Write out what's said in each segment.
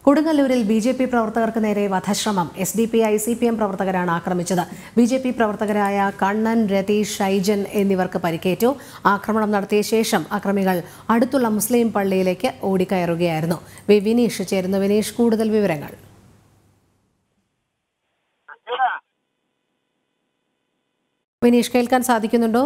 കൊടുങ്ങല്ലൂരിൽ B J P പ്രവർത്തകർക്ക് നേരെ വധശ്രമം S D P I C P M പ്രവർത്തകരാണ് ആക്രമിച്ചത് ബി ജെ പി പ്രവർത്തകരായ കണ്ണൻ രതീഷ് ഷൈജൻ എന്നിവർക്ക് പരിക്കേറ്റു ആക്രമണം നടത്തിയ ശേഷം അക്രമികൾ അടുത്തുള്ള മുസ്ലിം പള്ളിയിലേക്ക് ഓടിക്കയറുകയായിരുന്നു വി വിനീഷ് ചേരുന്നു വിനീഷ് കൂടുതൽ വിവരങ്ങൾ വിനീഷ് കേൾക്കാൻ സാധിക്കുന്നുണ്ടോ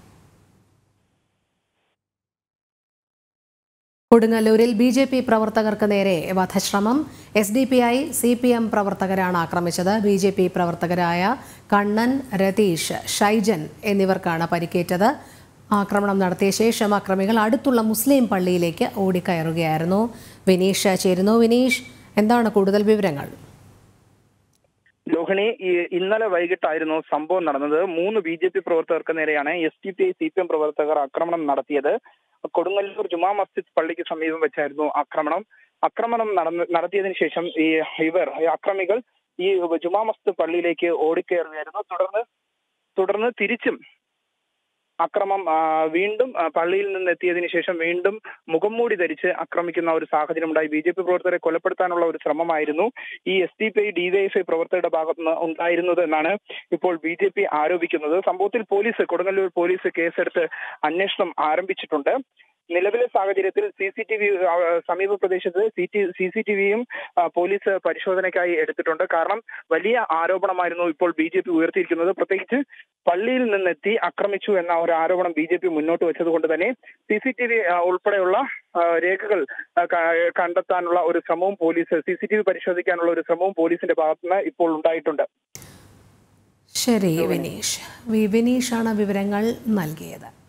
കൊടുങ്ങല്ലൂരിൽ ബി ജെ പി പ്രവർത്തകർക്ക് നേരെ വധശ്രമം S D P I C P M പ്രവർത്തകരാണ് ആക്രമിച്ചത് ബി ജെ പി പ്രവർത്തകരായ കണ്ണൻ രതീഷ് ഷൈജൻ എന്നിവർക്കാണ് പരിക്കേറ്റത് ആക്രമണം നടത്തിയ ശേഷം അക്രമികൾ അടുത്തുള്ള മുസ്ലിം പള്ളിയിലേക്ക് ഓടിക്കയറുകയായിരുന്നു വിനീഷ് ചേരുന്നു വിനീഷ് എന്താണ് കൂടുതൽ വിവരങ്ങൾ ലോഹിണി ഈ ഇന്നലെ വൈകിട്ടായിരുന്നു സംഭവം നടന്നത് മൂന്ന് ബി ജെ പി പ്രവർത്തകർക്ക് നേരെയാണ് S T P I C P M പ്രവർത്തകർ ആക്രമണം നടത്തിയത് കൊടുങ്ങല്ലൂർ ജുമാ മസ്ജിദ് പള്ളിക്ക് സമീപം വെച്ചായിരുന്നു ആക്രമണം ആക്രമണം നടന്ന നടത്തിയതിനു ശേഷം ഈ ഇവർ ഈ അക്രമികൾ ഈ ജുമാ മസ്ജിദ് പള്ളിയിലേക്ക് ഓടിക്കയറുകയായിരുന്നു തുടർന്ന് തുടർന്ന് തിരിച്ചും അക്രമം ആ, വീണ്ടും ആ, പള്ളിയിൽ നിന്ന് എത്തിയതിനു ശേഷം വീണ്ടും മുഖംമൂടി ധരിച്ച് ആക്രമിക്കുന്ന ഒരു സാഹചര്യം ഉണ്ടായി ബി ജെ പി പ്രവർത്തകരെ കൊലപ്പെടുത്താനുള്ള ഒരു ശ്രമമായിരുന്നു ഈ S D P I DYFI പ്രവർത്തകരുടെ ഭാഗത്ത് നിന്ന് ഉണ്ടായിരുന്നത് എന്നാണ് ഇപ്പോൾ ബി ജെ പി ആരോപിക്കുന്നത് സംഭവത്തിൽ പോലീസ് കൊടുങ്ങല്ലൂർ പോലീസ് കേസെടുത്ത് അന്വേഷണം ആരംഭിച്ചിട്ടുണ്ട് നിലവിലെ സാഹചര്യത്തിൽ സി സി ടി വി സമീപ പ്രദേശത്ത് സി സി ടി വിയും പോലീസ് പരിശോധനയ്ക്കായി എടുത്തിട്ടുണ്ട് കാരണം വലിയ ആരോപണമായിരുന്നു ഇപ്പോൾ ബി ജെ പി ഉയർത്തിയിരിക്കുന്നത് പ്രത്യേകിച്ച് പള്ളിയിൽ നിന്നെത്തി ആക്രമിച്ചു എന്ന ഒരു ആരോപണം ബി ജെ പി മുന്നോട്ട് വെച്ചത് കൊണ്ട് തന്നെ സി സി ടി വി ഉൾപ്പെടെയുള്ള ആ, രേഖകൾ ആ, ക- കണ്ടെത്താനുള്ള ഒരു ശ്രമവും police C C T V പരിശോധിക്കാനുള്ള ഒരു ശ്രമവും പോലീസിന്റെ ഭാഗത്തുനിന്ന് ഇപ്പോൾ ഉണ്ടായിട്ടുണ്ട് ശരി വിനീഷ് വി വിനീഷാണ് വിവരങ്ങൾ നൽകിയത്